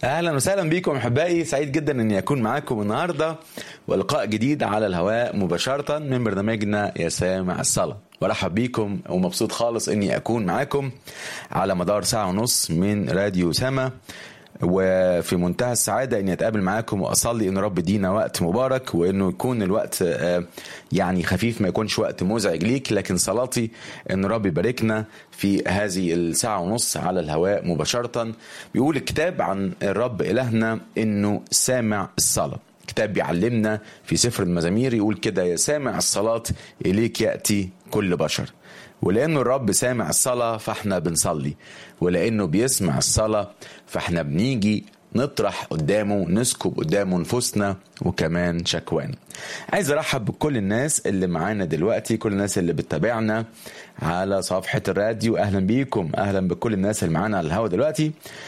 اهلا وسهلا بكم احبائي سعيد جدا اني اكون معاكم النهارده ولقاء جديد على الهواء مباشره من برنامجنا يا سامع الصلاه برحب بيكم ومبسوط خالص اني اكون معاكم على مدار ساعه ونص من راديو سما وفي منتهى السعادة إني أتقابل معاكم وأصلي إن رب يدينا وقت مبارك وإنه يكون الوقت آه، يعني خفيف ما يكونش وقت مزعج ليك لكن صلاتي إن رب يباركنا في هذه الساعة ونص على الهواء مباشرة بيقول الكتاب عن الرب إلهنا إنه سامع الصلاة كتاب بيعلمنا في سفر المزامير يقول كده يا سامع الصلاة إليك يأتي كل بشر ولانه الرب سامع الصلاه فاحنا بنصلي ولانه بيسمع الصلاه فاحنا بنيجي نطرح قدامه نسكب قدامه نفوسنا وكمان شكوانا عايز ارحب بكل الناس اللي معانا دلوقتي كل الناس اللي بتتابعنا على صفحة الراديو اهلا بيكم اهلا بكل الناس اللي معانا على الهوا دلوقتي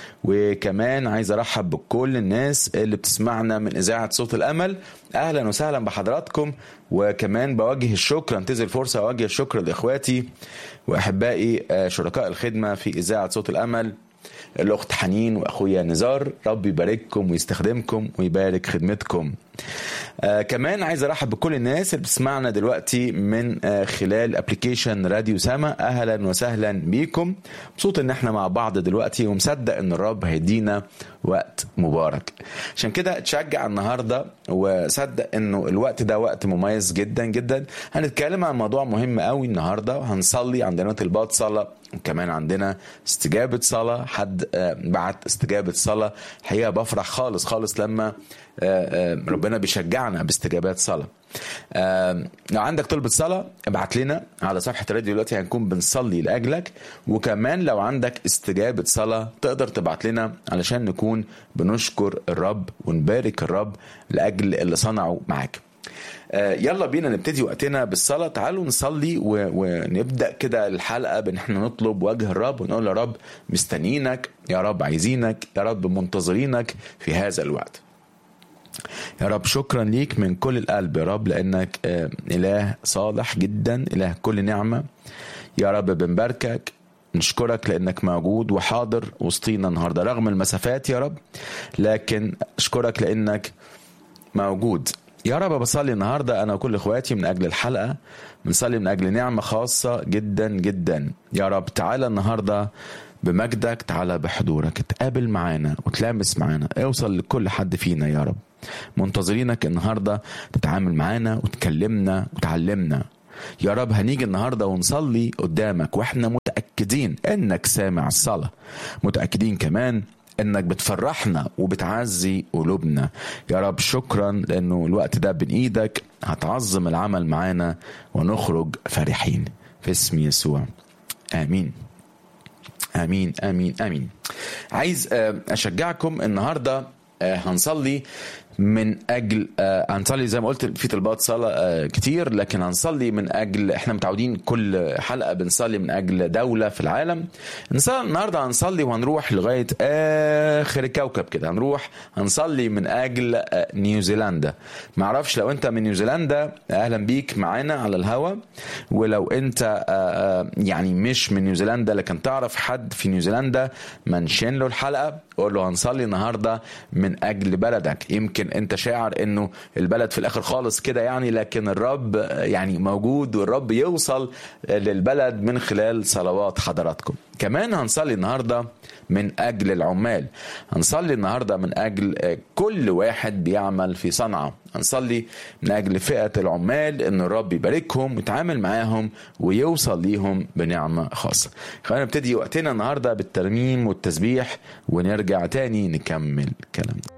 وكمان عايز ارحب بكل الناس اللي بتسمعنا من اذاعه صوت الامل اهلا وسهلا بحضراتكم وكمان بوجه الشكر انتهز الفرصه اوجه الشكر لاخواتي واحبائي آه، شركاء الخدمه في اذاعه صوت الامل الاخت حنين واخويا نزار رب يبارككم ويستخدمكم ويبارك خدمتكم آه كمان عايز ارحب بكل الناس اللي بتسمعنا دلوقتي من آه خلال ابلكيشن راديو سما اهلا وسهلا بيكم مبسوط ان احنا مع بعض دلوقتي ومصدق ان الرب هيدينا وقت مبارك عشان كده اتشجع النهارده وصدق انه الوقت ده وقت مميز جدا جدا هنتكلم عن موضوع مهم قوي النهارده وهنصلي عندنا طلبات صلاه وكمان عندنا استجابة صلاة حد آه، بعت استجابة صلاة الحقيقة بفرح خالص خالص لما آه، آه، ربنا بيشجعنا باستجابات صلاة آه، لو عندك طلبة صلاة ابعت لنا على صفحة الراديو دلوقتي هنكون بنصلي لأجلك وكمان لو عندك استجابة صلاة تقدر تبعت لنا علشان نكون بنشكر الرب ونبارك الرب لأجل اللي صنعه معاك آه، يلا بينا نبتدي وقتنا بالصلاة تعالوا نصلي و- ونبدأ كده الحلقة بإن احنا نطلب وجه الرب ونقول يا رب مستنيينك يا رب عايزينك يا رب منتظرينك في هذا الوقت يا رب شكرا ليك من كل القلب يا رب لانك آه، اله صالح جدا اله كل نعمه يا رب بنباركك نشكرك لانك موجود وحاضر وسطينا النهارده رغم المسافات يا رب لكن اشكرك لانك موجود يا رب بصلي النهارده انا وكل اخواتي من اجل الحلقه بنصلي من اجل نعمه خاصه جدا جدا يا رب تعالى النهارده بمجدك تعالى بحضورك اتقابل معانا وتلامس معانا اوصل لكل حد فينا يا رب منتظرينك النهارده تتعامل معانا وتكلمنا وتعلمنا يا رب هنيجي النهارده ونصلي قدامك واحنا متاكدين انك سامع الصلاه متاكدين كمان انك بتفرحنا وبتعزي قلوبنا يا رب شكرا لانه الوقت ده بين ايدك هتعظم العمل معانا ونخرج فرحين في اسم يسوع امين امين امين امين عايز آه، اشجعكم النهارده آه، هنصلي من اجل آه، هنصلي زي ما قلت في طلبات صلاه آه، كتير لكن هنصلي من اجل احنا متعودين كل حلقه بنصلي من اجل دوله في العالم نصلي النهارده هنصلي وهنروح لغايه اخر الكوكب كده هنروح هنصلي من اجل آه، نيوزيلندا معرفش لو انت من نيوزيلندا اهلا بيك معانا على الهوا ولو انت آه، آه، يعني مش من نيوزيلندا لكن تعرف حد في نيوزيلندا منشن له الحلقه قول له هنصلي النهارده من اجل بلدك يمكن انت شاعر انه البلد في الاخر خالص كده يعني لكن الرب آه، يعني موجود والرب يوصل آه، للبلد من خلال صلوات حضراتكم كمان هنصلي النهارده من اجل العمال هنصلي النهارده من اجل آه، كل واحد بيعمل في صنعاء هنصلي من اجل فئه العمال ان الرب يباركهم ويتعامل معاهم ويوصل ليهم بنعمه خاصه خلينا نبتدي وقتنا النهارده بالترميم والتسبيح ونرجع تاني نكمل كلامنا